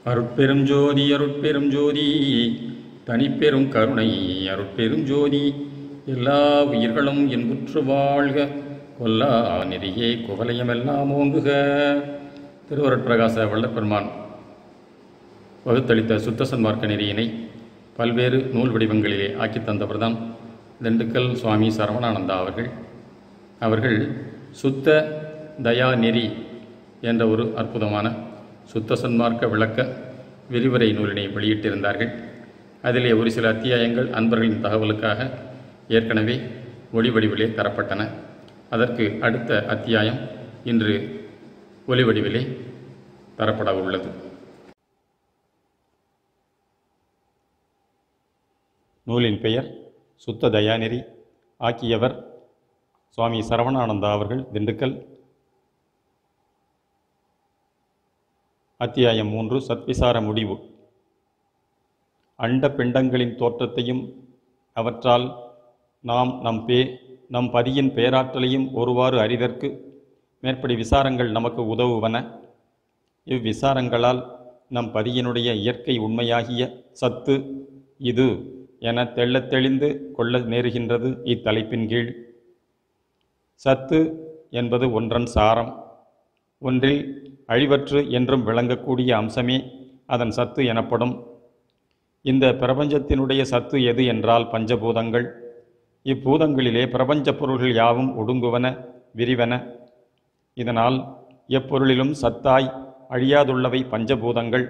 அருட்பெரும் ஜோதி அருட்பெரும் ஜோதி தனிப்பெரும் கருணை அருட்பெரும் ஜோதி எல்லா உயிர்களும் இன்புற்று வாழ்க கொல்லா நெறியே குவலயமெல்லாம் ஓங்குக திருவருட்பிரகாச வல்லப்பெருமான் வகுத்தளித்த சுத்த சன்மார்க்க நெறியினை பல்வேறு நூல் வடிவங்களிலே ஆக்கித் தந்தவர்தான் திண்டுக்கல் சுவாமி சரவணானந்தா அவர்கள் அவர்கள் சுத்த தயா நெறி என்ற ஒரு அற்புதமான சுத்த சன்மார்க்க விளக்க விரிவுரை நூலினை வெளியிட்டிருந்தார்கள் அதிலே ஒரு சில அத்தியாயங்கள் அன்பர்களின் தகவலுக்காக ஏற்கனவே ஒளி வடிவிலே தரப்பட்டன அதற்கு அடுத்த அத்தியாயம் இன்று ஒலி வடிவிலே தரப்பட உள்ளது நூலின் பெயர் சுத்த தயாநெறி ஆக்கியவர் சுவாமி சரவணானந்தா அவர்கள் திண்டுக்கல் அத்தியாயம் மூன்று சத்விசார முடிவு அண்ட பிண்டங்களின் தோற்றத்தையும் அவற்றால் நாம் நம் பே நம் பதியின் பேராற்றலையும் ஒருவாறு அறிதற்கு மேற்படி விசாரங்கள் நமக்கு உதவுவன இவ்விசாரங்களால் நம் பதியினுடைய இயற்கை உண்மையாகிய சத்து இது என தெள்ளத் தெளிந்து கொள்ள நேருகின்றது இத்தலைப்பின் கீழ் சத்து என்பது ஒன்றன் சாரம் ஒன்றில் அழிவற்று என்றும் விளங்கக்கூடிய அம்சமே அதன் சத்து எனப்படும் இந்த பிரபஞ்சத்தினுடைய சத்து எது என்றால் பஞ்சபூதங்கள் இப்பூதங்களிலே பிரபஞ்ச பொருள்கள் யாவும் ஒடுங்குவன விரிவன இதனால் எப்பொருளிலும் சத்தாய் அழியாதுள்ளவை பஞ்சபூதங்கள்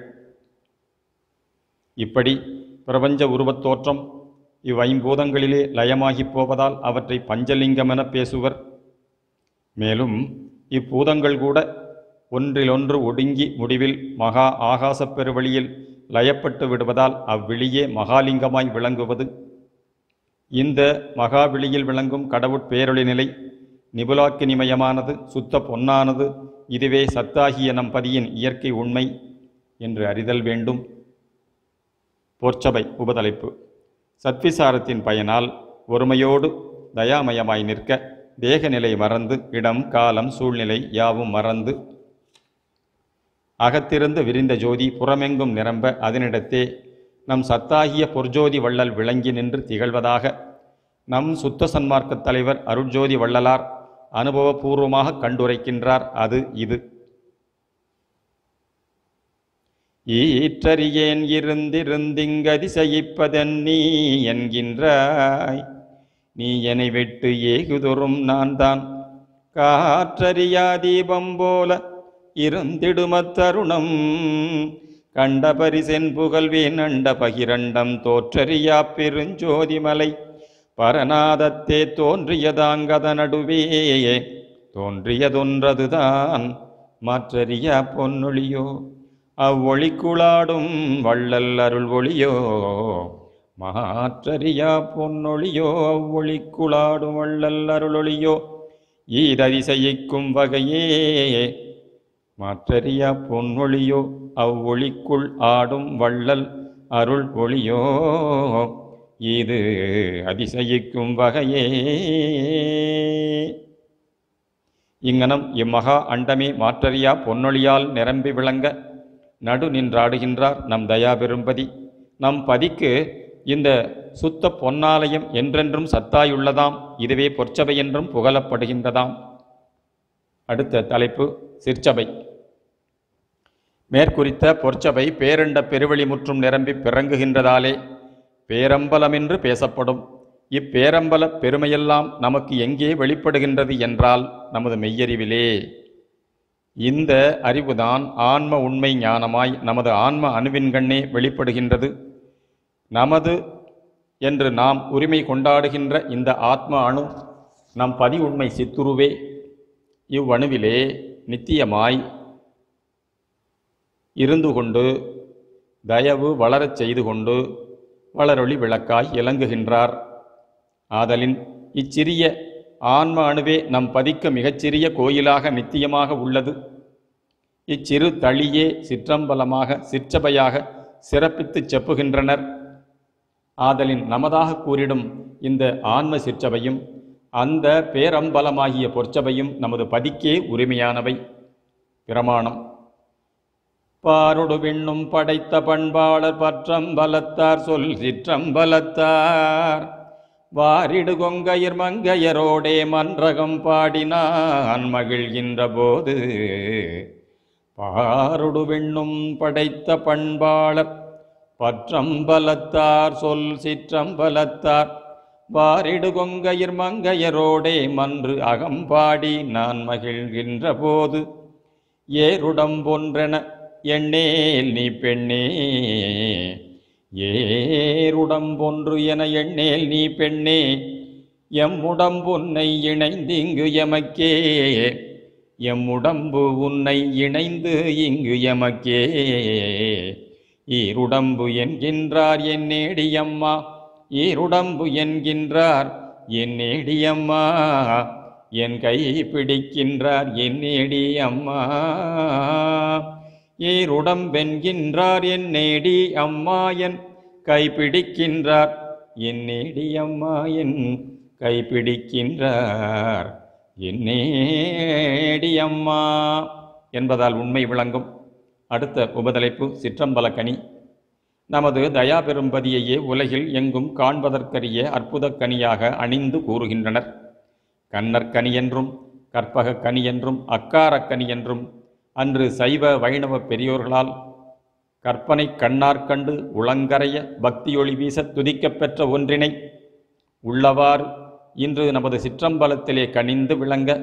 இப்படி பிரபஞ்ச உருவத் தோற்றம் இவ்வைம்பூதங்களிலே லயமாகிப் போவதால் அவற்றை பஞ்சலிங்கமென பேசுவர் மேலும் இப்பூதங்கள் கூட ஒன்றிலொன்று ஒடுங்கி முடிவில் மகா ஆகாசப் பெருவெளியில் லயப்பட்டு விடுவதால் அவ்விழியே மகாலிங்கமாய் விளங்குவது இந்த மகாவிழியில் விளங்கும் கடவுட் பேரொளி நிலை நிபுலாக்கினிமயமானது சுத்த பொன்னானது இதுவே சத்தாகிய நம் பதியின் இயற்கை உண்மை என்று அறிதல் வேண்டும் பொற்சபை உபதலைப்பு சத்விசாரத்தின் பயனால் ஒருமையோடு தயாமயமாய் நிற்க தேகநிலை மறந்து இடம் காலம் சூழ்நிலை யாவும் மறந்து அகத்திருந்து விரிந்த ஜோதி புறமெங்கும் நிரம்ப அதனிடத்தே நம் சத்தாகிய பொற்ஜோதி வள்ளல் விளங்கி நின்று திகழ்வதாக நம் சுத்த சன்மார்க்கத் தலைவர் அருட்ஜோதி வள்ளலார் அனுபவபூர்வமாக கண்டுரைக்கின்றார் அது இது ஈற்றறியேன் இருந்திருந்திங்கதிசயிப்பதன் நீ என்கின்றாய் நீ என்னை விட்டு ஏகுதொரும் நான் தான் காற்றறியா தீபம் போல இருந்திடுமத்தருணம் கண்ட பரிசென் புகழ்வேன் அண்ட பகிரண்டம் தோற்றறியா பெருஞ்சோதிமலை பரநாதத்தே தோன்றியதாங்கத நடுவே தோன்றியதொன்றதுதான் மாற்றறியா பொன்னொழியோ அவ்வொளிக்குளாடும் வள்ளல் அருள் ஒளியோ மாற்றறியா பொன்னொழியோ அவ்வொளிக்குளாடும் வள்ளல் அருளொளியோ ஈததிசயிக்கும் வகையே மாற்றறியா பொன்னொழியோ அவ்வொளிக்குள் ஆடும் வள்ளல் அருள் ஒளியோ இது அதிசயிக்கும் வகையே இங்கனம் இம்மகா அண்டமே மாற்றறியா பொன்னொழியால் நிரம்பி விளங்க நடு நின்றாடுகின்றார் நம் தயா பெரும்பதி நம் பதிக்கு இந்த சுத்த பொன்னாலயம் என்றென்றும் சத்தாயுள்ளதாம் இதுவே பொற்சபை என்றும் புகழப்படுகின்றதாம் அடுத்த தலைப்பு சிற்சபை மேற்குறித்த பொற்சபை பேரண்ட பெருவழி முற்றும் நிரம்பி பிறங்குகின்றதாலே பேரம்பலமென்று பேசப்படும் இப்பேரம்பல பெருமையெல்லாம் நமக்கு எங்கே வெளிப்படுகின்றது என்றால் நமது மெய்யறிவிலே இந்த அறிவுதான் ஆன்ம உண்மை ஞானமாய் நமது ஆன்ம அணுவின்கண்ணே வெளிப்படுகின்றது நமது என்று நாம் உரிமை கொண்டாடுகின்ற இந்த ஆத்ம அணு நம் பதி உண்மை சித்துருவே இவ்வணுவிலே நித்தியமாய் இருந்து கொண்டு தயவு வளரச் செய்து கொண்டு வளரொளி விளக்காய் இலங்குகின்றார் ஆதலின் இச்சிறிய ஆன்ம அணுவே நம் பதிக்க மிகச்சிறிய கோயிலாக நித்தியமாக உள்ளது இச்சிறு தளியே சிற்றம்பலமாக சிற்றபையாக சிறப்பித்துச் செப்புகின்றனர் ஆதலின் நமதாக கூறிடும் இந்த ஆன்ம சிற்றபையும் அந்த பேரம்பலமாகிய பொற்சபையும் நமது பதிக்கே உரிமையானவை பிரமாணம் பாருடு விண்ணும் படைத்த பண்பாளர் பற்றம்பலத்தார் சொல் சிற்றம்பலத்தார் வாரிடு கொங்கையர் மங்கையரோடே மன்றகம் பாடினான் மகிழ்கின்ற போது பாருடு விண்ணும் படைத்த பண்பாளர் பற்றம்பலத்தார் சொல் சிற்றம்பலத்தார் வாரிடு கொங்கையர் மங்கையரோடே மன்று அகம்பாடி நான் மகிழ்கின்ற போது ஏருடம்பொன்றென எண்ணேல் நீ பெண்ணே ஏருடம்பொன்று என எண்ணேல் நீ பெண்ணே எம் உடம்புன்னை இணைந்து இங்கு எமக்கே எம் உடம்பு உன்னை இணைந்து இங்கு எமக்கே ஈருடம்பு என்கின்றார் என் நேடியம்மா ஈருடம்பு என்கின்றார் என் நேடியம்மா என் கை பிடிக்கின்றார் என் நேடி அம்மா ஈருடம்பென்கின்றார் என் நேடி அம்மா என் கை பிடிக்கின்றார் என் நேடி அம்மா என் கை பிடிக்கின்றார் என் நேடி அம்மா என்பதால் உண்மை விளங்கும் அடுத்த உபதலைப்பு சிற்றம்பலக்கனி நமது தயா பெரும்பதியையே உலகில் எங்கும் காண்பதற்கரிய அற்புதக் கனியாக அணிந்து கூறுகின்றனர் கண்ணற்கனி என்றும் கற்பகக் கனி என்றும் அக்காரக்கனி என்றும் அன்று சைவ வைணவ பெரியோர்களால் கற்பனை கண்ணார்கண்டு உளங்கரைய பக்தியொளி வீச துதிக்கப் பெற்ற ஒன்றினை உள்ளவாறு இன்று நமது சிற்றம்பலத்திலே கனிந்து விளங்க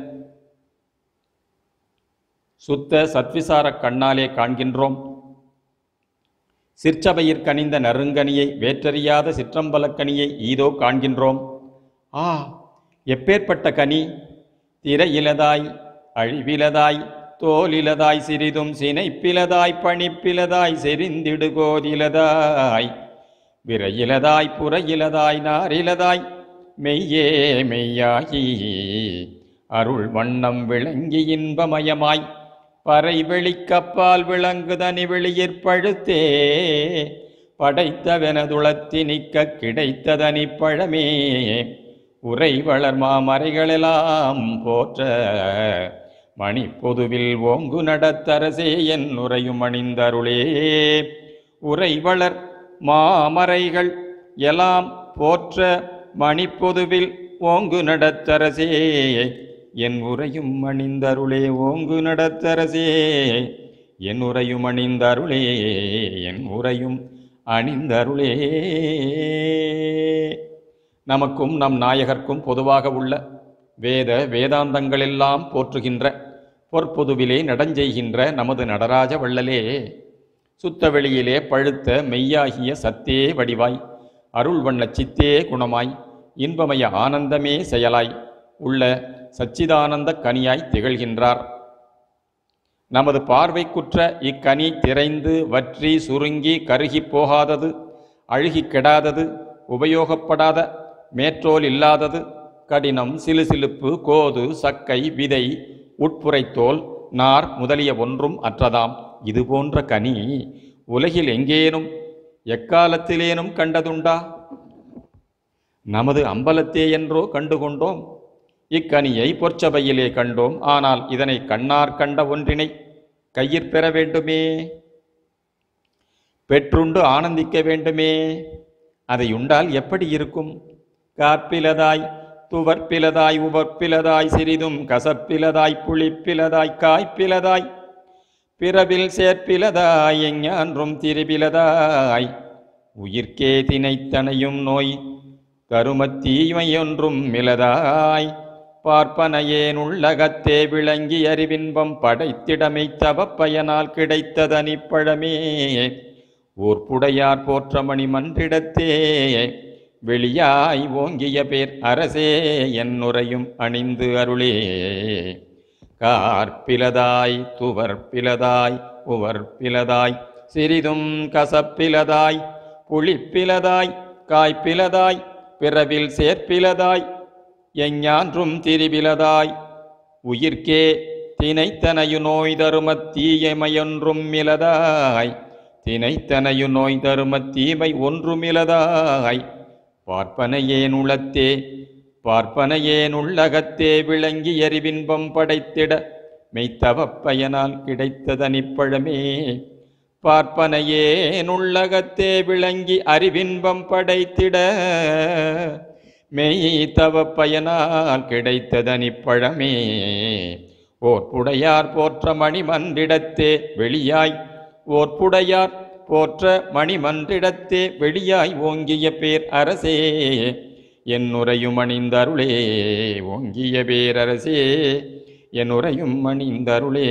சுத்த சத்விசாரக் கண்ணாலே காண்கின்றோம் சிற்சபையிற் கனிந்த நறுங்கனியை வேற்றறியாத சிற்றம்பலக்கனியை ஈதோ காண்கின்றோம் ஆ எப்பேற்பட்ட கனி திரையிலதாய் அழிவிலதாய் தோலிலதாய் சிறிதும் சினைப்பிலதாய் பணிப்பிலதாய் செறிந்திடுகோதிலதாய் விரையிலதாய் புறையிலதாய் நாரிலதாய் மெய்யே மெய்யாகி அருள் வண்ணம் விளங்கி இன்பமயமாய் பறை வெளிக்கப்பால் விளங்குதனி வெளியிற் பழுத்தே படைத்தவெனதுளத்தினிக்க கிடைத்ததனி பழமே உரை வளர் மாமறைகளெல்லாம் போற்ற மணிப்பொதுவில் ஓங்கு நடத்தரசே என் உரையும் அணிந்தருளே உரை வளர் மாமறைகள் எல்லாம் போற்ற மணிப்பொதுவில் ஓங்கு நடத்தரசே என் உரையும் அணிந்தருளே ஓங்கு நடத்தரசே என் உரையும் அணிந்தருளே என் உரையும் அணிந்தருளே நமக்கும் நம் நாயகர்க்கும் பொதுவாக உள்ள வேத வேதாந்தங்களெல்லாம் போற்றுகின்ற பொற்பொதுவிலே நடஞ்செய்கின்ற நமது நடராஜ வள்ளலே சுத்தவெளியிலே பழுத்த மெய்யாகிய சத்தே வடிவாய் அருள் வண்ண சித்தே குணமாய் இன்பமய ஆனந்தமே செயலாய் உள்ள சச்சிதானந்த கனியாய் திகழ்கின்றார் நமது பார்வைக்குற்ற இக்கனி திரைந்து வற்றி சுருங்கி கருகிப் போகாதது அழுகிக் கெடாதது உபயோகப்படாத மேற்றோல் இல்லாதது கடினம் சிலுசிலுப்பு கோது சக்கை விதை உட்புறைத்தோல் நார் முதலிய ஒன்றும் அற்றதாம் இது போன்ற கனி உலகில் எங்கேனும் எக்காலத்திலேனும் கண்டதுண்டா நமது அம்பலத்தே என்றோ கண்டுகொண்டோம் இக்கனியை பொற்சபையிலே கண்டோம் ஆனால் இதனை கண்ணார் கண்ட ஒன்றினை கையிற் பெற வேண்டுமே பெற்றுண்டு ஆனந்திக்க வேண்டுமே அதை உண்டால் எப்படி இருக்கும் காற்பிலதாய் துவர்ப்பிலதாய் உவர்ப்பிலதாய் சிறிதும் கசப்பிலதாய் புளிப்பிலதாய் காய்ப்பிலதாய் பிறவில் சேர்ப்பிலதாய் எஞ்ஞான்றும் திரிபிலதாய் உயிர்க்கே தினைத்தனையும் நோய் கருமத் தீமையொன்றும் மிலதாய் பார்ப்பனையேன் உள்ளகத்தே விளங்கி அறிவின்பம் படைத்திடமை தவப்பயனால் கிடைத்ததனிப்பழமே ஊர்ப்புடையார் போற்றமணி மன்றிடத்தே வெளியாய் ஓங்கிய பேர் அரசே என் உரையும் அணிந்து அருளே கார்பிலதாய் துவர்பிலதாய் உவர்பிலதாய் சிறிதும் கசப்பிலதாய் புளிப்பிலதாய் காய்ப்பிலதாய் பிறவில் சேர்ப்பிலதாய் எஞ்ஞான்றும் திரிபிலதாய் உயிர்க்கே தினைத்தனையு நோய் தருமத் தீயமையொன்றும் மிலதாய் தினைத்தனையு நோய் தருமத் தீமை ஒன்றுமிலதாய் பார்ப்பனையேன் உளத்தே பார்ப்பனையேன் உள்ளகத்தே விளங்கி எரிவின்பம் படைத்திட மெய்த்தவப் பயனால் கிடைத்ததனிப்பழமே பார்ப்பனையே நுள்ளகத்தே விளங்கி அறிவின்பம் படைத்திட மெய் தவ பயனால் கிடைத்ததனிப்பழமே ஓர்ப்புடையார் போற்ற மணிமன்றிடத்தே வெளியாய் ஓர்ப்புடையார் போற்ற மணிமன்றிடத்தே வெளியாய் ஓங்கிய பேர் அரசே என் உரையும் அணிந்தருளே ஓங்கிய பேரரசே என் உரையும் அணிந்தருளே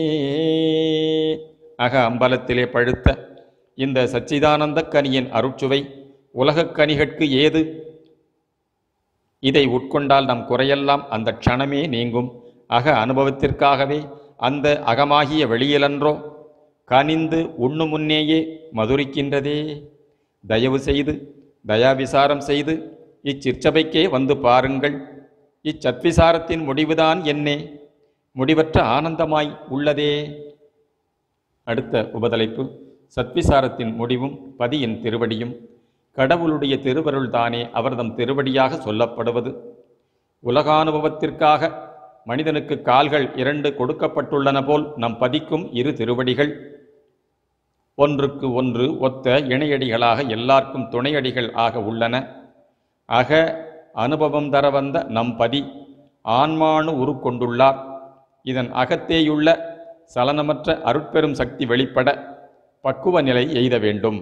அக அம்பலத்திலே பழுத்த இந்த சச்சிதானந்த கனியின் அருட்சுவை உலகக் கனிகட்கு ஏது இதை உட்கொண்டால் நம் குறையெல்லாம் அந்த க்ஷணமே நீங்கும் அக அனுபவத்திற்காகவே அந்த அகமாகிய வெளியிலன்றோ கனிந்து உண்ணு முன்னேயே மதுரிக்கின்றதே தயவு செய்து தயாவிசாரம் செய்து இச்சிற்சபைக்கே வந்து பாருங்கள் இச்சத்விசாரத்தின் முடிவுதான் என்னே முடிவற்ற ஆனந்தமாய் உள்ளதே அடுத்த உபதலைப்பு சத்விசாரத்தின் முடிவும் பதியின் திருவடியும் கடவுளுடைய திருவருள் தானே அவர்தம் திருவடியாக சொல்லப்படுவது உலகானுபவத்திற்காக மனிதனுக்கு கால்கள் இரண்டு கொடுக்கப்பட்டுள்ளன போல் நம் பதிக்கும் இரு திருவடிகள் ஒன்றுக்கு ஒன்று ஒத்த இணையடிகளாக எல்லாருக்கும் துணையடிகள் ஆக உள்ளன அக அனுபவம் தர வந்த நம் பதி ஆன்மானு உருக்கொண்டுள்ளார் இதன் அகத்தேயுள்ள சலனமற்ற அருட்பெரும் சக்தி வெளிப்பட பக்குவ நிலை எய்த வேண்டும்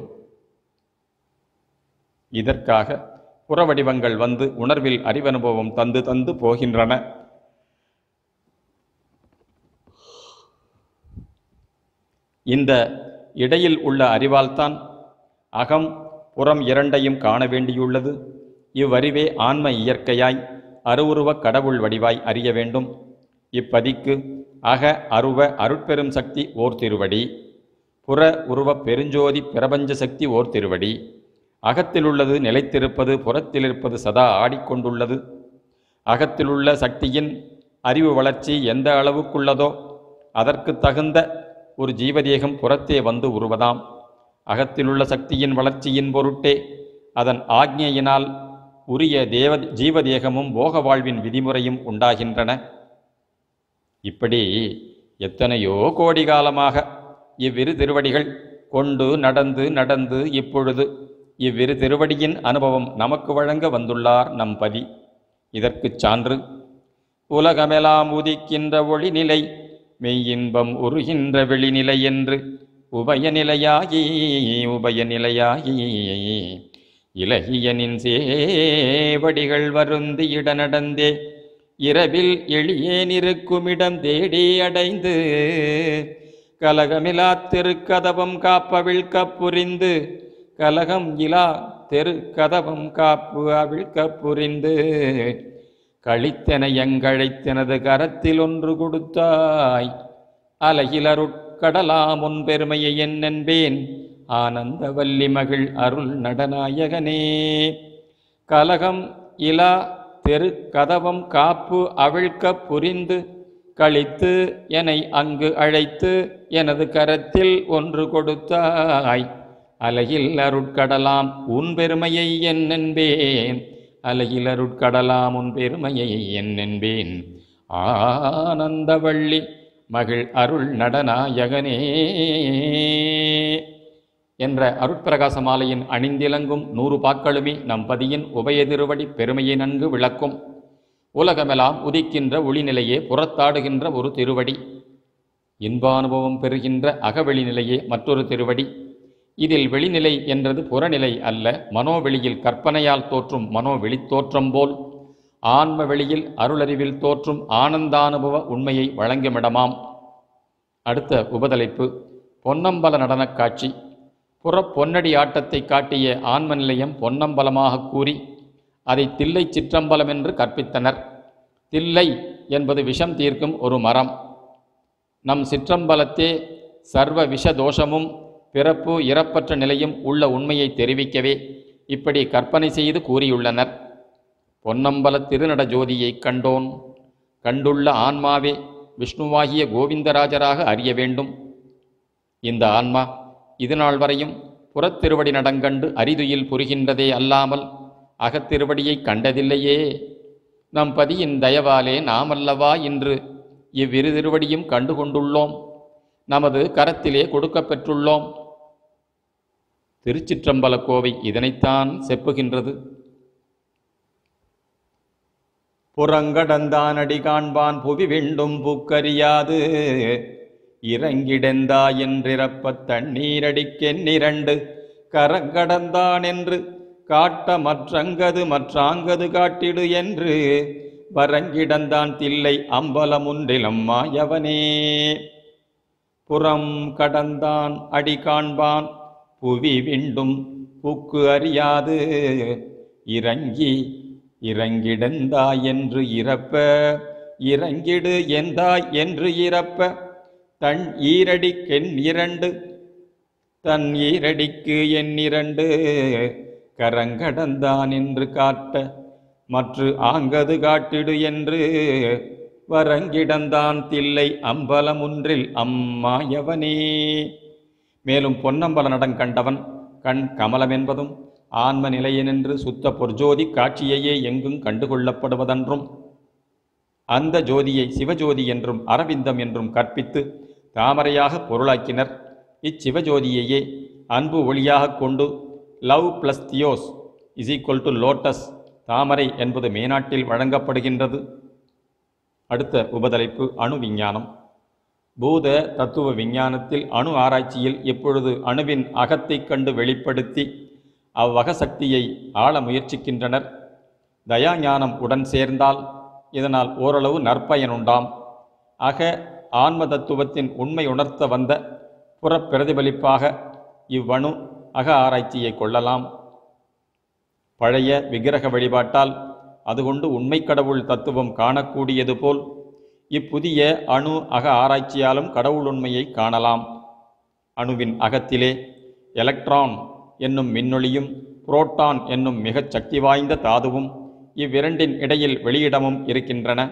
இதற்காக புறவடிவங்கள் வந்து உணர்வில் அறிவனுபவம் தந்து தந்து போகின்றன இந்த இடையில் உள்ள அறிவால்தான் அகம் புறம் இரண்டையும் காண வேண்டியுள்ளது இவ்வறிவே ஆன்ம இயற்கையாய் அருவுருவ கடவுள் வடிவாய் அறிய வேண்டும் இப்பதிக்கு அக அருவ அருட்பெரும் சக்தி ஓர் திருவடி புற உருவ பெருஞ்சோதி பிரபஞ்ச சக்தி ஓர் திருவடி அகத்திலுள்ளது நிலைத்திருப்பது புறத்திலிருப்பது சதா ஆடிக்கொண்டுள்ளது அகத்திலுள்ள சக்தியின் அறிவு வளர்ச்சி எந்த அளவுக்குள்ளதோ அதற்கு தகுந்த ஒரு ஜீவதேகம் புறத்தே வந்து உருவதாம் அகத்திலுள்ள சக்தியின் வளர்ச்சியின் பொருட்டே அதன் ஆக்ஞையினால் உரிய தேவ ஜீவதேகமும் போக வாழ்வின் விதிமுறையும் உண்டாகின்றன இப்படி எத்தனையோ கோடி காலமாக இவ்விரு திருவடிகள் கொண்டு நடந்து நடந்து இப்பொழுது இவ்விரு திருவடியின் அனுபவம் நமக்கு வழங்க வந்துள்ளார் நம் பதி இதற்குச் சான்று உலகமெல்லாம் உதிக்கின்ற ஒளிநிலை மெய்யின்பம் உருகின்ற வெளிநிலை என்று உபயநிலையாகி உபயநிலையாகி இலகியனின் சேவடிகள் வருந்தி இட நடந்தே இரவில் எளியேனிருக்குமிடம் தேடி அடைந்து கலகமிலா திருக்கதவம் காப்பவிழ்க்க புரிந்து கலகம் இலா தெரு கதவம் காப்பு அவிழ்க்க புரிந்து கழித்தென எங்கழைத்தெனது கரத்தில் ஒன்று கொடுத்தாய் அலகிலருட்கடலாம் உன் பெருமையை என்னென்பேன் ஆனந்த வல்லி மகிழ் அருள் நடநாயகனே கலகம் இலா தெரு கதவம் காப்பு அவிழ்க்க புரிந்து கழித்து என்னை அங்கு அழைத்து எனது கரத்தில் ஒன்று கொடுத்தாய் அலகில் அருட்கடலாம் உன் பெருமையை என்னென்பேன் அலகில் அருட்கடலாம் உன் பெருமையை என்னென்பேன் ஆனந்தவள்ளி மகிழ் அருள் நடனாயகனே என்ற அருட்பிரகாச மாலையின் அணிந்திலங்கும் நூறு பாக்களுமே நம் பதியின் உபயதிருவடி பெருமையை நன்கு விளக்கும் உலகமெல்லாம் உதிக்கின்ற ஒளிநிலையே புறத்தாடுகின்ற ஒரு திருவடி இன்பானுபவம் பெறுகின்ற அகவெளி நிலையே மற்றொரு திருவடி இதில் வெளிநிலை என்றது புறநிலை அல்ல மனோவெளியில் கற்பனையால் தோற்றும் மனோவெளித் தோற்றம் போல் ஆன்ம வெளியில் அருளறிவில் தோற்றும் ஆனந்தானுபவ உண்மையை வழங்குமிடமாம் அடுத்த உபதலைப்பு பொன்னம்பல நடனக் காட்சி புறப் பொன்னடி ஆட்டத்தை காட்டிய ஆன்ம நிலையம் பொன்னம்பலமாக கூறி அதை தில்லை சிற்றம்பலம் என்று கற்பித்தனர் தில்லை என்பது விஷம் தீர்க்கும் ஒரு மரம் நம் சிற்றம்பலத்தே சர்வ விஷ தோஷமும் பிறப்பு இறப்பற்ற நிலையும் உள்ள உண்மையை தெரிவிக்கவே இப்படி கற்பனை செய்து கூறியுள்ளனர் பொன்னம்பல திருநட ஜோதியைக் கண்டோன் கண்டுள்ள ஆன்மாவே விஷ்ணுவாகிய கோவிந்தராஜராக அறிய வேண்டும் இந்த ஆன்மா இதுநாள் வரையும் புறத்திருவடி நடங்கண்டு அரிதுயில் புரிகின்றதே அல்லாமல் அகத்திருவடியை கண்டதில்லையே நம் பதியின் தயவாலே நாமல்லவா இன்று இவ்விரு திருவடியும் கண்டு கொண்டுள்ளோம் நமது கரத்திலே கொடுக்கப் பெற்றுள்ளோம் திருச்சிற்றம்பல கோவை இதனைத்தான் செப்புகின்றது புறங்கடந்தான் அடி காண்பான் புவி விண்டும் பூக்கறியாது இறங்கிடந்தா என்றிறப்பத் தண்ணீரடிக்கென்னிரண்டு கரங்கடந்தான் என்று காட்ட மற்றங்கது மற்றாங்கது காட்டிடு என்று வரங்கிடந்தான் தில்லை அம்பலமுன்றிலம் மாயவனே புறம் கடந்தான் அடி காண்பான் புவி விண்டும் புக்கு அறியாது இறங்கி இறங்கிடந்தாய் என்று இறப்ப இறங்கிடு எந்தாய் என்று இறப்ப தன் ஈரடிக்கென் இரண்டு தன் ஈரடிக்கு என் இரண்டு கரங்கடந்தான் என்று காட்ட மற்று ஆங்கது காட்டிடு என்று வரங்கிடந்தான் தில்லை அம்பலமுன்றில் அம்மாயவனே மேலும் பொன்னம்பல நடம் கண்டவன் கண் கமலம் என்பதும் ஆன்ம நிலையெனின்று சுத்த பொற்ஜோதி காட்சியையே எங்கும் கண்டுகொள்ளப்படுவதன்றும் அந்த ஜோதியை சிவஜோதி என்றும் அரவிந்தம் என்றும் கற்பித்து தாமரையாக பொருளாக்கினர் இச்சிவஜோதியையே அன்பு ஒளியாகக் கொண்டு love plus theos is equal to lotus தாமரை என்பது மேனாட்டில் வழங்கப்படுகின்றது அடுத்த உபதலைப்பு அணு விஞ்ஞானம் பூத தத்துவ விஞ்ஞானத்தில் அணு ஆராய்ச்சியில் இப்பொழுது அணுவின் அகத்தைக் கண்டு வெளிப்படுத்தி அவ்வக சக்தியை ஆள முயற்சிக்கின்றனர் தயாஞானம் உடன் சேர்ந்தால் இதனால் ஓரளவு நற்பயனுண்டாம் அக ஆன்ம தத்துவத்தின் உண்மை உணர்த்த வந்த புறப்பிரதிபலிப்பாக இவ்வணு அக ஆராய்ச்சியை கொள்ளலாம் பழைய விக்கிரக வழிபாட்டால் அதுகொண்டு உண்மை கடவுள் தத்துவம் காணக்கூடியது போல் இப்புதிய அணு அக ஆராய்ச்சியாலும் கடவுள் உண்மையை காணலாம் அணுவின் அகத்திலே எலக்ட்ரான் என்னும் மின்னொளியும் புரோட்டான் என்னும் மிகச் சக்தி வாய்ந்த தாதுவும் இவ்விரண்டின் இடையில் வெளியிடமும் இருக்கின்றன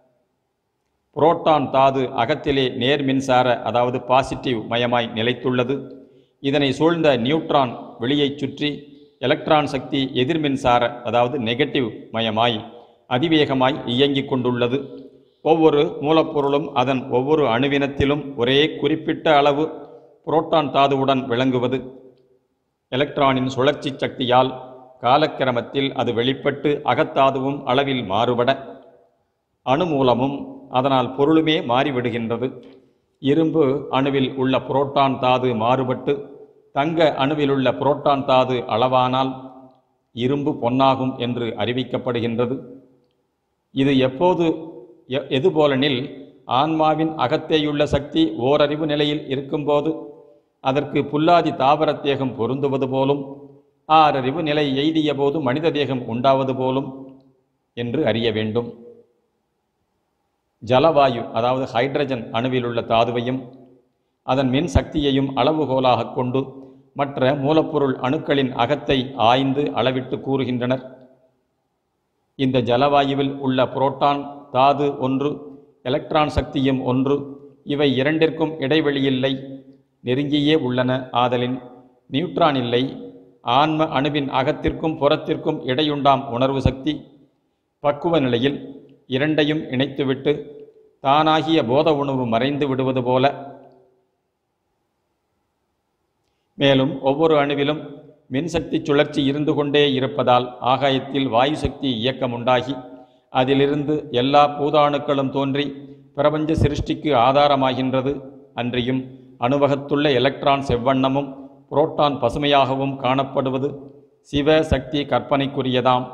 புரோட்டான் தாது அகத்திலே நேர் மின்சார அதாவது பாசிட்டிவ் மயமாய் நிலைத்துள்ளது இதனை சூழ்ந்த நியூட்ரான் வெளியைச் சுற்றி எலக்ட்ரான் சக்தி எதிர்மின்சார அதாவது நெகட்டிவ் மயமாய் அதிவேகமாய் இயங்கிக் கொண்டுள்ளது ஒவ்வொரு மூலப்பொருளும் அதன் ஒவ்வொரு அணுவினத்திலும் ஒரே குறிப்பிட்ட அளவு புரோட்டான் தாதுவுடன் விளங்குவது எலக்ட்ரானின் சுழற்சி சக்தியால் காலக்கிரமத்தில் அது வெளிப்பட்டு அகத்தாதுவும் அளவில் மாறுபட அணு மூலமும் அதனால் பொருளுமே மாறிவிடுகின்றது இரும்பு அணுவில் உள்ள புரோட்டான் தாது மாறுபட்டு தங்க அணுவிலுள்ள புரோட்டான் தாது அளவானால் இரும்பு பொன்னாகும் என்று அறிவிக்கப்படுகின்றது இது எப்போது எ- எதுபோலெனில் ஆன்மாவின் அகத்தேயுள்ள சக்தி ஓரறிவு நிலையில் இருக்கும்போது அதற்கு புல்லாதி தாவர தேகம் பொருந்துவது போலும் ஆறறிவு நிலை எய்திய போது மனித தேகம் உண்டாவது போலும் என்று அறிய வேண்டும் ஜலவாயு அதாவது ஹைட்ரஜன் அணுவிலுள்ள தாதுவையும் அதன் மின் சக்தியையும் அளவுகோலாகக் கொண்டு மற்ற மூலப்பொருள் அணுக்களின் அகத்தை ஆய்ந்து அளவிட்டு கூறுகின்றனர் இந்த ஜலவாயுவில் உள்ள புரோட்டான் தாது ஒன்று எலக்ட்ரான் சக்தியும் ஒன்று இவை இரண்டிற்கும் இடைவெளியில்லை நெருங்கியே உள்ளன ஆதலின் நியூட்ரான் இல்லை ஆன்ம அணுவின் அகத்திற்கும் புறத்திற்கும் இடையுண்டாம் உணர்வு சக்தி பக்குவ நிலையில் இரண்டையும் இணைத்துவிட்டு தானாகிய போத உணவு மறைந்து விடுவது போல மேலும் ஒவ்வொரு அணுவிலும் மின்சக்தி சுழற்சி இருந்து கொண்டே இருப்பதால் ஆகாயத்தில் வாயு சக்தி இயக்கம் உண்டாகி அதிலிருந்து எல்லா பூதாணுக்களும் தோன்றி பிரபஞ்ச சிருஷ்டிக்கு ஆதாரமாகின்றது அன்றியும் அணுவகத்துள்ள எலக்ட்ரான் செவ்வண்ணமும் புரோட்டான் பசுமையாகவும் காணப்படுவது சிவ சக்தி கற்பனைக்குரியதாம்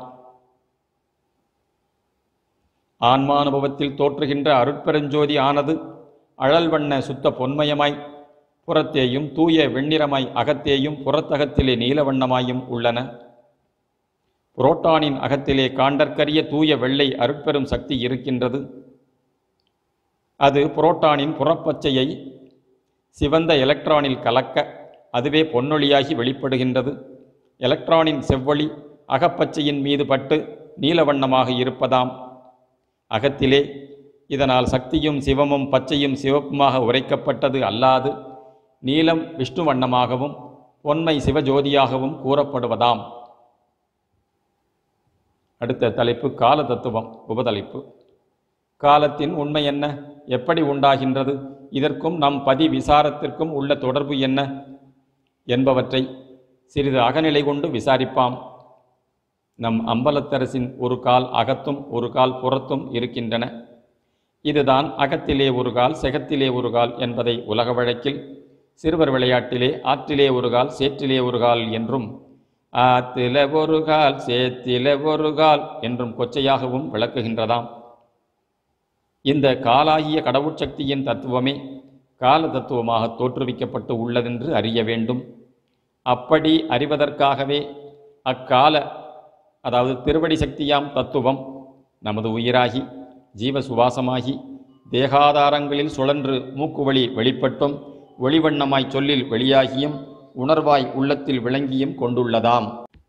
ஆன்மானுபவத்தில் தோற்றுகின்ற அருட்பெருஞ்சோதி ஆனது அழல் வண்ண சுத்த பொன்மயமாய் புறத்தேயும் தூய வெண்ணிறமாய் அகத்தேயும் புறத்தகத்திலே நீலவண்ணமாயும் உள்ளன புரோட்டானின் அகத்திலே காண்டற்கரிய தூய வெள்ளை அருட்பெரும் சக்தி இருக்கின்றது அது புரோட்டானின் புறப்பச்சையை சிவந்த எலக்ட்ரானில் கலக்க அதுவே பொன்னொழியாகி வெளிப்படுகின்றது எலக்ட்ரானின் செவ்வொளி அகப்பச்சையின் மீது பட்டு நீலவண்ணமாக இருப்பதாம் அகத்திலே இதனால் சக்தியும் சிவமும் பச்சையும் சிவப்புமாக உரைக்கப்பட்டது அல்லாது நீலம் விஷ்ணு வண்ணமாகவும் பொன்மை சிவஜோதியாகவும் கூறப்படுவதாம் அடுத்த தலைப்பு கால தத்துவம் உபதலைப்பு காலத்தின் உண்மை என்ன எப்படி உண்டாகின்றது இதற்கும் நம் பதி விசாரத்திற்கும் உள்ள தொடர்பு என்ன என்பவற்றை சிறிது அகநிலை கொண்டு விசாரிப்பாம் நம் அம்பலத்தரசின் ஒரு கால் அகத்தும் ஒரு கால் புறத்தும் இருக்கின்றன இதுதான் அகத்திலே ஒரு கால் செகத்திலே ஒரு கால் என்பதை உலக வழக்கில் சிறுவர் விளையாட்டிலே ஆற்றிலே ஒரு கால் சேற்றிலே ஒரு கால் என்றும் ஆத்தில ஒரு கால் சேத்தில ஒரு கால் என்றும் கொச்சையாகவும் விளக்குகின்றதாம் இந்த காலாகிய கடவுட்சக்தியின் தத்துவமே கால தத்துவமாக தோற்றுவிக்கப்பட்டு உள்ளதென்று அறிய வேண்டும் அப்படி அறிவதற்காகவே அக்கால அதாவது திருவடி சக்தியாம் தத்துவம் நமது உயிராகி ஜீவ சுவாசமாகி தேகாதாரங்களில் சுழன்று மூக்குவழி வெளிப்பட்டும் ஒளிவண்ணமாய் சொல்லில் வெளியாகியும் உணர்வாய் உள்ளத்தில் விளங்கியும் கொண்டுள்ளதாம்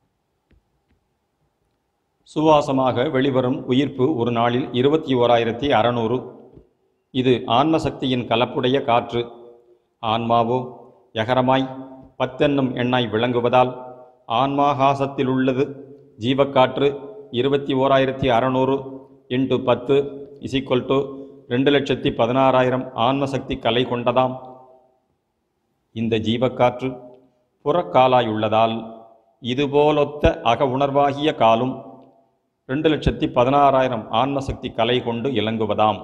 சுவாசமாக வெளிவரும் உயிர்ப்பு ஒரு நாளில் இருபத்தி ஓராயிரத்தி அறநூறு இது ஆன்ம சக்தியின் கலப்புடைய காற்று ஆன்மாவோ எகரமாய் பத்தென்னும் எண்ணாய் விளங்குவதால் ஆன்மாகாசத்தில் உள்ளது ஜீவக்காற்று இருபத்தி ஓராயிரத்தி அறநூறு இன்ட்டு பத்து இசிக்வல் டு ரெண்டு லட்சத்தி பதினாறாயிரம் ஆன்மசக்தி கலை கொண்டதாம் இந்த ஜீவக்காற்று புறக்காலாயுள்ளதால் இதுபோலொத்த அக உணர்வாகிய காலும் ரெண்டு லட்சத்தி பதினாறாயிரம் ஆன்மசக்தி கலை கொண்டு இலங்குவதாம்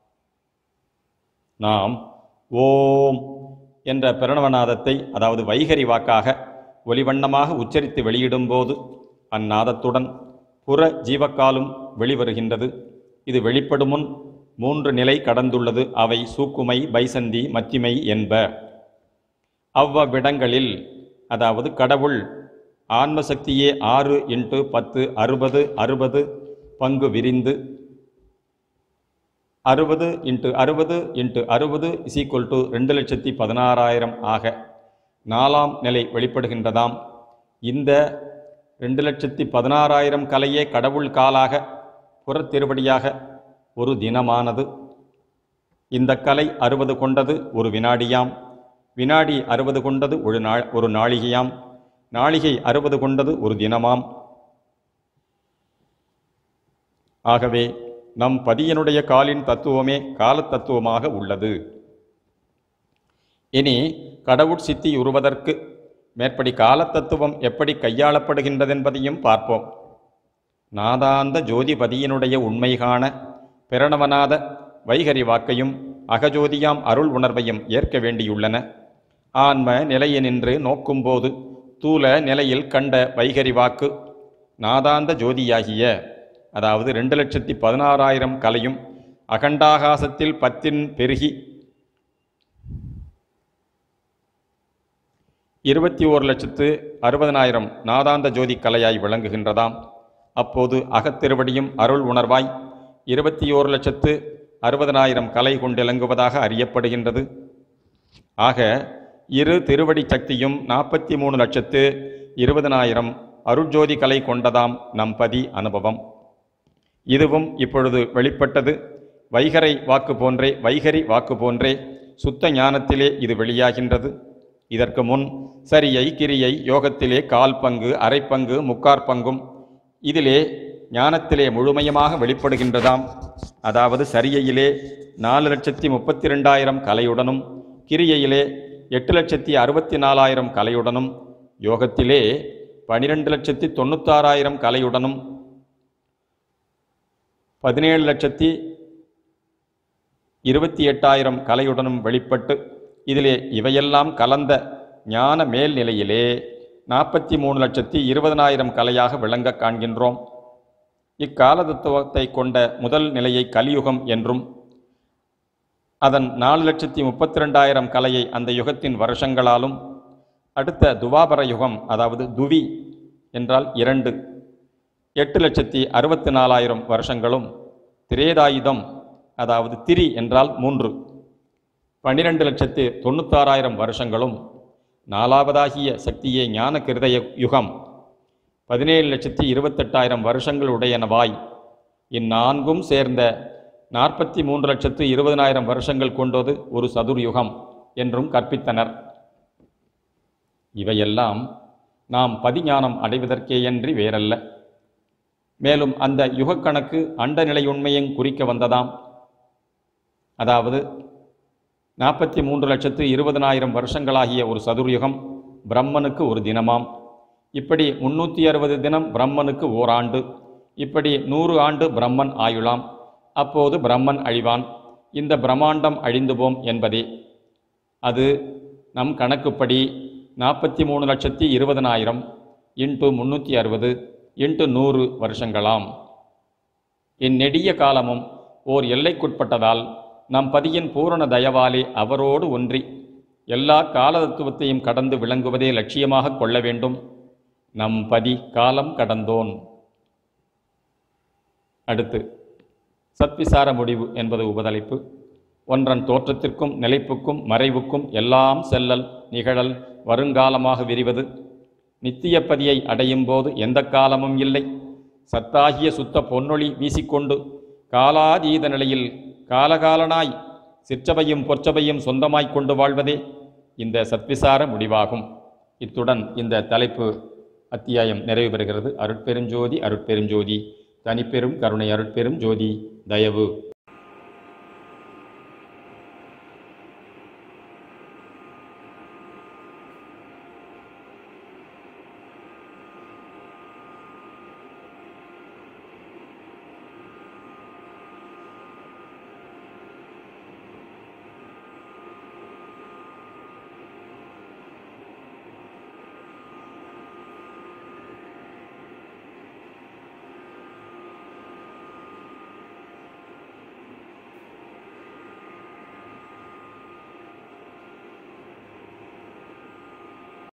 நாம் ஓம் என்ற பிரணவநாதத்தை அதாவது வைகரி வாக்காக ஒலிவண்ணமாக உச்சரித்து வெளியிடும்போது அந்நாதத்துடன் புற ஜீவக்காலும் வெளிவருகின்றது இது வெளிப்படும் முன் மூன்று நிலை கடந்துள்ளது அவை சூக்குமை பைசந்தி மத்திமை என்ப அவ்வவிடங்களில் அதாவது கடவுள் ஆன்மசக்தியே ஆறு இன்ட்டு பத்து அறுபது அறுபது பங்கு விரிந்து அறுபது இன்ட்டு அறுபது இன்ட்டு அறுபது இஸ் ஈக்குவல் டு ரெண்டு லட்சத்தி பதினாறாயிரம் ஆக நாலாம் நிலை வெளிப்படுகின்றதாம் இந்த ரெண்டு லட்சத்தி பதினாறாயிரம் கலையே கடவுள் காலாக புறத்திருவடியாக ஒரு தினமானது இந்த கலை அறுபது கொண்டது ஒரு வினாடியாம் வினாடி அறுபது கொண்டது ஒரு நாள் ஒரு நாழிகையாம் நாழிகை அறுபது கொண்டது ஒரு தினமாம் ஆகவே நம் பதியனுடைய காலின் தத்துவமே காலத் தத்துவமாக உள்ளது இனி கடவுட் சித்தி உருவதற்கு மேற்படி காலத்தத்துவம் எப்படி கையாளப்படுகின்றதென்பதையும் பார்ப்போம் நாதாந்த ஜோதிபதியினுடைய உண்மை காண பிரணவநாத வைகரி வாக்கையும் அகஜோதியாம் அருள் உணர்வையும் ஏற்க வேண்டியுள்ளன ஆன்ம நிலையினின்று நோக்கும்போது தூல நிலையில் கண்ட வைகரி வாக்கு நாதாந்த ஜோதியாகிய அதாவது ரெண்டு லட்சத்தி பதினாறாயிரம் கலையும் அகண்டாகாசத்தில் பத்தின் பெருகி இருபத்தி ஓரு லட்சத்து அறுபதனாயிரம் நாதாந்த ஜோதி கலையாய் விளங்குகின்றதாம் அப்போது அகத்திருவடியும் அருள் உணர்வாய் இருபத்தி ஓரு லட்சத்து அறுபதனாயிரம் கலை கொண்டிலங்குவதாக அறியப்படுகின்றது ஆக இரு திருவடி சக்தியும் நாற்பத்தி மூணு லட்சத்து இருபதனாயிரம் அருட்ஜோதி கலை கொண்டதாம் நம்பதி அனுபவம் இதுவும் இப்பொழுது வெளிப்பட்டது வைகரை வாக்கு போன்றே வைகரி வாக்கு போன்றே சுத்த ஞானத்திலே இது வெளியாகின்றது இதற்கு முன் சரியை கிரியை யோகத்திலே கால் பங்கு அரைப்பங்கு முக்கார் பங்கும் இதிலே ஞானத்திலே முழுமையமாக வெளிப்படுகின்றதாம் அதாவது சரியையிலே நாலு லட்சத்தி முப்பத்தி ரெண்டாயிரம் கலையுடனும் கிரியையிலே எட்டு லட்சத்தி அறுபத்தி நாலாயிரம் கலையுடனும் யோகத்திலே பனிரெண்டு லட்சத்தி தொண்ணூத்தாறாயிரம் கலையுடனும் பதினேழு லட்சத்தி இருபத்தி எட்டாயிரம் கலையுடனும் வெளிப்பட்டு இதிலே இவையெல்லாம் கலந்த ஞான மேல்நிலையிலே நாற்பத்தி மூணு லட்சத்தி இருபதனாயிரம் கலையாக விளங்க காண்கின்றோம் இக்கால தத்துவத்தை கொண்ட முதல் நிலையை கலியுகம் என்றும் அதன் நாலு லட்சத்தி முப்பத்தி ரெண்டாயிரம் கலையை அந்த யுகத்தின் வருஷங்களாலும் அடுத்த துவாபர யுகம் அதாவது துவி என்றால் இரண்டு எட்டு லட்சத்தி அறுபத்தி நாலாயிரம் வருஷங்களும் திரேதாயுதம் அதாவது திரி என்றால் மூன்று பன்னிரெண்டு லட்சத்து தொண்ணூத்தாறாயிரம் வருஷங்களும் நாலாவதாகிய சக்தியே ஞான கிருதய யுகம் பதினேழு லட்சத்தி இருபத்தெட்டாயிரம் வருஷங்கள் உடையனவாய் இந்நான்கும் சேர்ந்த நாற்பத்தி மூன்று லட்சத்து இருபதனாயிரம் வருஷங்கள் கொண்டது ஒரு சதுர்யுகம் என்றும் கற்பித்தனர் இவையெல்லாம் நாம் பதிஞானம் அடைவதற்கேயன்றி வேறல்ல மேலும் அந்த யுகக்கணக்கு அண்ட நிலை உண்மையும் குறிக்க வந்ததாம் அதாவது நாற்பத்தி மூன்று லட்சத்து இருபதனாயிரம் வருஷங்களாகிய ஒரு சதுர்யுகம் பிரம்மனுக்கு ஒரு தினமாம் இப்படி முன்னூற்றி அறுபது தினம் பிரம்மனுக்கு ஓராண்டு இப்படி நூறு ஆண்டு பிரம்மன் ஆயுளாம் அப்போது பிரம்மன் அழிவான் இந்த பிரம்மாண்டம் அழிந்து போம் என்பதே அது நம் கணக்குப்படி நாற்பத்தி மூணு லட்சத்தி இருபதனாயிரம் இன்ட்டு முன்னூற்றி அறுபது இன்ட்டு நூறு வருஷங்களாம் இந்நெடிய காலமும் ஓர் எல்லைக்குட்பட்டதால் நம் பதியின் பூரண தயவாலே அவரோடு ஒன்றி எல்லா காலதத்துவத்தையும் கடந்து விளங்குவதே லட்சியமாக கொள்ள வேண்டும் நம் பதி காலம் கடந்தோன் அடுத்து சத்விசார முடிவு என்பது உபதலைப்பு ஒன்றன் தோற்றத்திற்கும் நிலைப்புக்கும் மறைவுக்கும் எல்லாம் செல்லல் நிகழல் வருங்காலமாக விரிவது நித்தியப்பதியை அடையும் போது எந்த காலமும் இல்லை சத்தாகிய சுத்த பொன்னொளி வீசிக்கொண்டு காலாதீத நிலையில் காலகாலனாய் சிற்றவையும் பொற்சபையும் சொந்தமாய்க் கொண்டு வாழ்வதே இந்த சத்விசார முடிவாகும் இத்துடன் இந்த தலைப்பு அத்தியாயம் நிறைவு பெறுகிறது அருட்பெருஞ்சோதி அருட்பெருஞ்சோதி தனிப்பெரும் கருணை அருட்பெரும் ஜோதி தயவு